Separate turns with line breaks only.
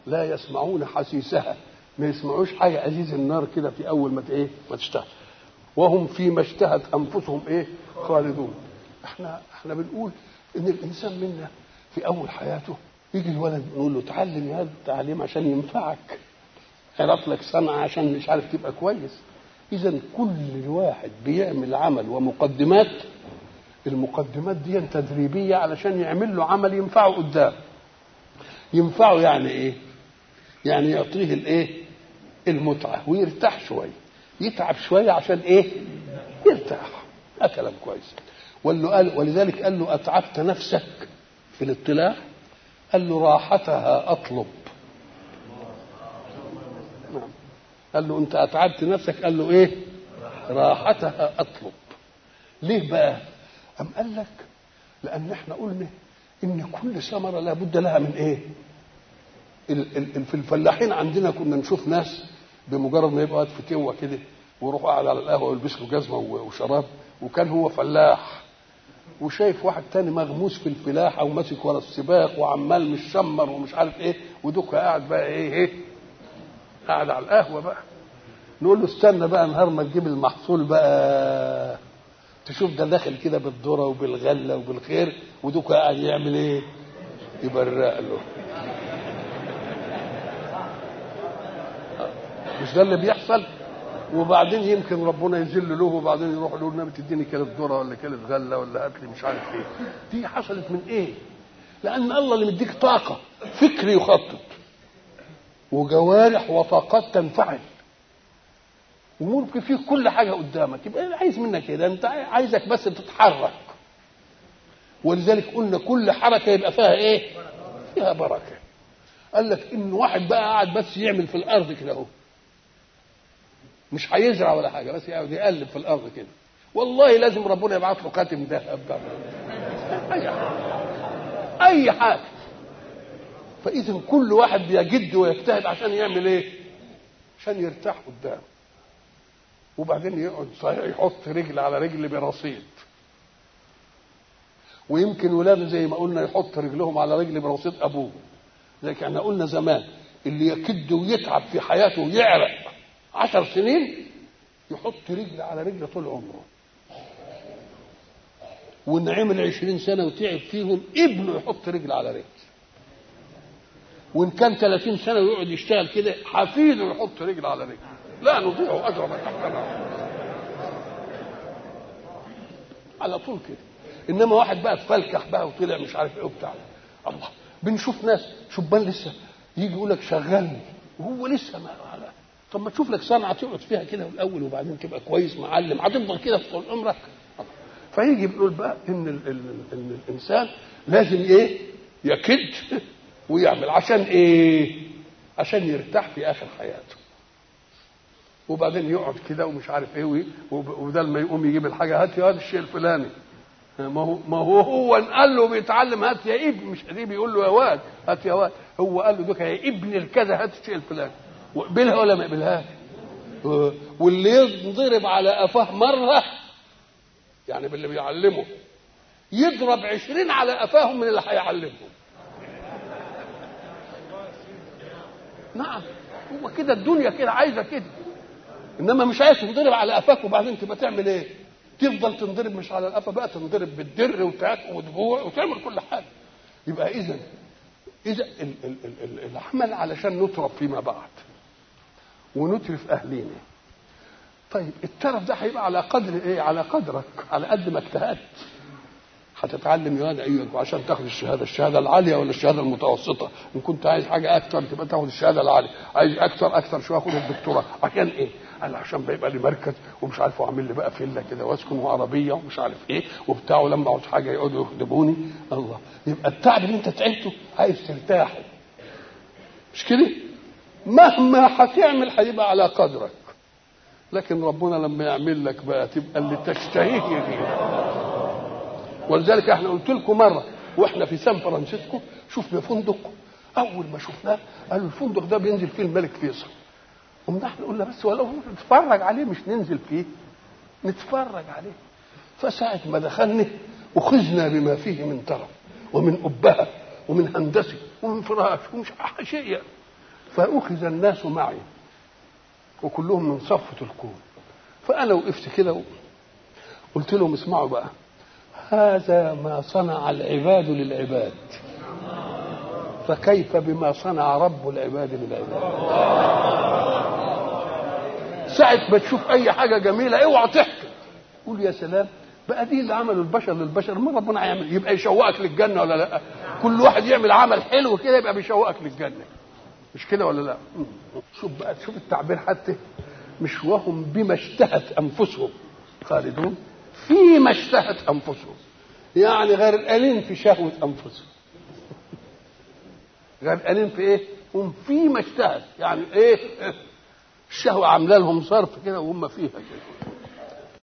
لا يسمعون حسيسها ما يسمعوش حاجه ازيز النار كده في اول ما ايه ما تشتغل وهم فيما اشتهت انفسهم ايه خالدون احنا احنا بنقول ان الانسان منا في اول حياته يجي الولد نقول له تعلم هذا التعليم عشان ينفعك عرف لك صنعه عشان مش عارف تبقى كويس اذا كل واحد بيعمل عمل ومقدمات المقدمات دي تدريبيه علشان يعمل له عمل ينفعه قدام ينفعه يعني ايه يعني يعطيه الايه المتعه ويرتاح شويه يتعب شويه عشان ايه يرتاح ده كلام كويس واللي قال ولذلك قال له اتعبت نفسك في الاطلاع قال له راحتها اطلب نعم قال له انت اتعبت نفسك قال له ايه راحتها اطلب ليه بقى ام قال لك لان احنا قلنا ان كل ثمره لابد لها من ايه ال- ال- في الفلاحين عندنا كنا نشوف ناس بمجرد ما يبقى قاعد في توه كده ويروح قاعد على القهوه ويلبس له جزمه و- وشراب وكان هو فلاح وشايف واحد تاني مغموس في الفلاحه وماسك ورا السباق وعمال مشمر ومش عارف ايه ودوك قاعد بقى ايه ايه قاعد على القهوه بقى نقول له استنى بقى نهار ما تجيب المحصول بقى تشوف ده داخل كده بالذره وبالغله وبالخير ودوك قاعد يعمل ايه يبرق له مش ده اللي بيحصل وبعدين يمكن ربنا يذل له وبعدين يروح له النبي تديني كيلو ذره ولا كيلو غله ولا هات لي مش عارف ايه دي حصلت من ايه؟ لان الله اللي مديك طاقه فكر يخطط وجوارح وطاقات تنفعل وممكن فيه كل حاجه قدامك يبقى أنا عايز منك كده انت عايزك بس تتحرك ولذلك قلنا كل حركه يبقى فيها ايه؟ فيها بركه قال لك ان واحد بقى قاعد بس يعمل في الارض كده اهو مش هيزرع ولا حاجه بس يقعد يقلب في الارض كده والله لازم ربنا يبعت له خاتم ذهب بقى. اي حاجه اي حاجه فاذا كل واحد بيجد ويجتهد عشان يعمل ايه عشان يرتاح قدام وبعدين يقعد صحيح يحط رجل على رجل برصيد ويمكن ولاده زي ما قلنا يحط رجلهم على رجل برصيد ابوه لكن احنا قلنا زمان اللي يكد ويتعب في حياته ويعرق عشر سنين يحط رجل على رجل طول عمره وان عمل عشرين سنة وتعب فيهم ابنه يحط رجل على رجل وان كان 30 سنة ويقعد يشتغل كده حفيده يحط رجل على رجل لا نضيع اجر من تحتنا على طول كده انما واحد بقى اتفلكح بقى وطلع مش عارف ايه وبتاع الله بنشوف ناس شبان لسه يجي يقول لك شغلني وهو لسه ما على طب ما تشوف لك صنعه تقعد فيها كده الاول وبعدين تبقى كويس معلم هتفضل كده في طول عمرك فيجي بيقول بقى ان ال ال ان الانسان لازم ايه يكد ويعمل عشان ايه عشان يرتاح في اخر حياته وبعدين يقعد كده ومش عارف ايه وي- وب- وبدل ما يقوم يجيب الحاجه هات يا هات الشيء الفلاني ما هو ما هو هو قال له بيتعلم هات يا ابن مش قريب بيقول له يا واد هات يا واد هو قال له دوك يا ابن الكذا هات الشيء الفلاني وقبلها ولا ما قبلهاش و- واللي ينضرب على قفاه مره يعني باللي بيعلمه يضرب عشرين على قفاهم من اللي هيعلمهم نعم هو كده الدنيا كده عايزه كده انما مش عايز تنضرب على قفاك وبعدين تبقى تعمل ايه؟ تفضل تنضرب مش على القفا بقى تنضرب بالدر وتاكل وتجوع وتعمل كل حاجه يبقى اذا اذا ال- ال- ال- ال- العمل علشان نترف فيما بعد ونترف اهلينا طيب الترف ده هيبقى على قدر ايه؟ على قدرك على قد ما اجتهدت هتتعلم يا ايوه عشان تاخد الشهاده الشهاده العاليه ولا الشهاده المتوسطه ان كنت عايز حاجه اكتر تبقى تاخد الشهاده العاليه عايز اكتر اكتر شويه خد الدكتوراه عشان ايه قال عشان بيبقى لي مركز ومش عارف واعمل لي بقى فيلا كده واسكن وعربيه ومش عارف ايه وبتاع ولما اعوز حاجه يقعدوا يخدموني الله يبقى التعب اللي انت تعبته عايز ترتاح مش كده مهما هتعمل هيبقى على قدرك لكن ربنا لما يعمل لك بقى تبقى اللي تشتهيه يجيب ولذلك احنا قلت لكم مره واحنا في سان فرانسيسكو شفنا فندق اول ما شفناه قالوا الفندق ده بينزل فيه الملك فيصل قمنا احنا قلنا بس ولو نتفرج عليه مش ننزل فيه نتفرج عليه فساعة ما دخلنا أخذنا بما فيه من ترف ومن أبهة ومن هندسة ومن فراش ومش شيء فأخذ الناس معي وكلهم من صفة الكون فأنا وقفت كده قلت لهم اسمعوا بقى هذا ما صنع العباد للعباد فكيف بما صنع رب العباد للعباد ساعة ما تشوف أي حاجة جميلة اوعى تحكي قول يا سلام بقى دي اللي عمله البشر للبشر ما ربنا هيعمل يبقى يشوقك للجنة ولا لا كل واحد يعمل عمل حلو كده يبقى بيشوقك للجنة مش كده ولا لا شوف بقى شوف التعبير حتى مش وهم بما اشتهت انفسهم خالدون فيما اشتهت انفسهم يعني غرقانين في شهوه انفسهم غرقانين في ايه هم فيما اشتهت يعني ايه الشهوه عامله لهم صرف كده وهم فيها كده